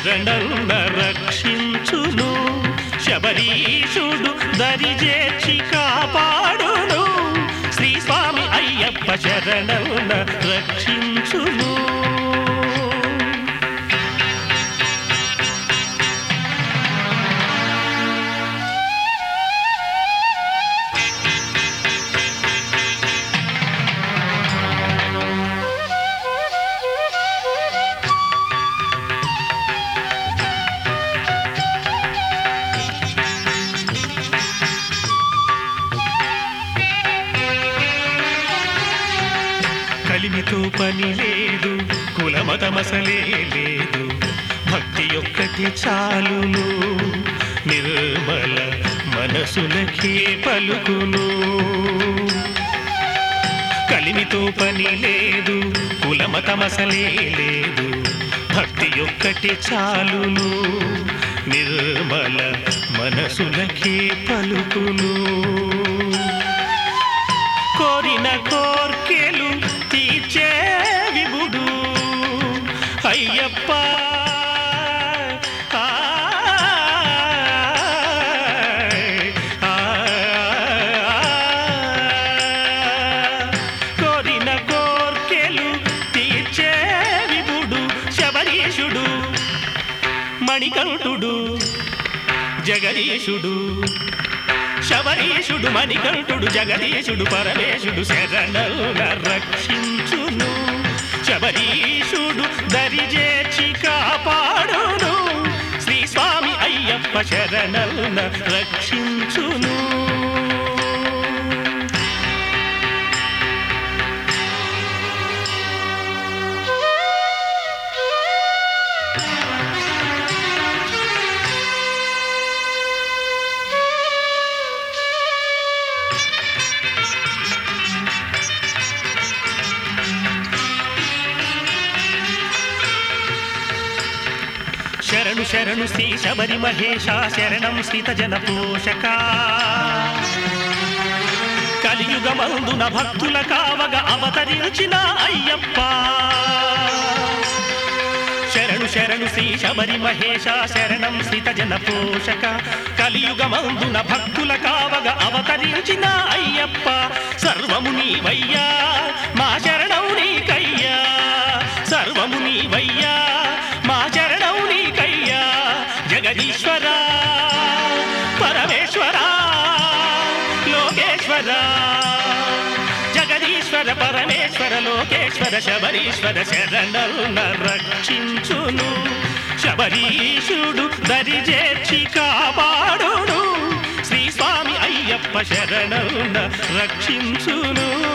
శరణన్న రక్షించును శబరీషుడు దరిజేర్చి కాపాడును శ్రీ స్వామి అయ్యప్ప శరణన్న రక్షించును కలిమితో పని లేదు కులమతమసలే లేదు భక్తి ఒక్కటి చాలును నిర్మల మనసులకే పలుకును కలిమితో పని లేదు కులమతమసలే లేదు భక్తి ఒక్కటి చాలును నిర్మల మనసులకే పలుకును కోరిన కోర్కెలు తీర్చే విభుడు అయ్యప్ప ఆ, ఆ, కోరిన కోర్కెలు తీర్చే విభుడు శబరీషుడు మణికంఠుడు జగదీశుడు శబరీషుడు మణికంఠుడు జగదీశుడు పరమేశుడు శరణుల రక్షించును శబరీషుడు దరిజేర్చి కాపాడును శ్రీ స్వామి అయ్యప్ప శరణుల రక్షించును శరణు శరణు శ్రీ శబరి మహేశ శరణం శ్రీత జన పోషక కలియుగమందున భక్తుల కావగ అవతరించిన అయ్యప్ప శరణు శరణు శ్రీ శబరి మహేశ శరణం శ్రీత జన పోషక కలియుగమందున భక్తుల కావగ అవతరించిన అయ్యప్ప సర్వము నీవయ్యా మా శరణం నీకయ్యా సర్వము నీవయ్యా మా శరణం నీకయ్యా జగదీశ్వర పరమేశ్వర లోకేశ్వర జగదీశ్వర పరమేశ్వర లోకేశ్వర శబరీశ్వర శరణుల రక్షించును శబరీషుడు దరిజేర్చి కాపాడును శ్రీ స్వామి అయ్యప్ప శరణుల రక్షించును